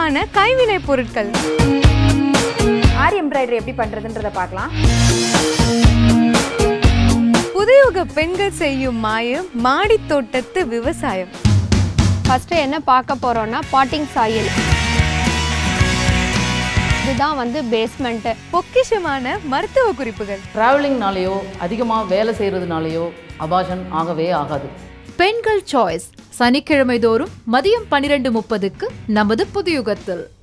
தரமான கைவினை பொருட்கள் ஆரி எம்ப்ராய்டரி எப்படி பண்றதுன்றத பார்க்கலாம் புதுயுக பெண்கள் செய்யும் மாயம் மாடித் தோட்டத்து விவசாயம் ஃபஸ்ட்டு என்ன பார்க்க போகிறோன்னா பாட்டிங் சாயில் இதுதான் வந்து பேஸ்மெண்ட்டு பொக்கிஷமான மருத்துவ குறிப்புகள் ட்ராவலிங்னாலேயோ அதிகமாக வேலை செய்கிறதுனாலையோ அபாஷன் ஆகவே ஆகாது பெண்கள் சாய்ஸ் சனிக்கிழமை தோறும் மதியம் பனிரெண்டு முப்பதுக்கு நமது புதியுகத்தில்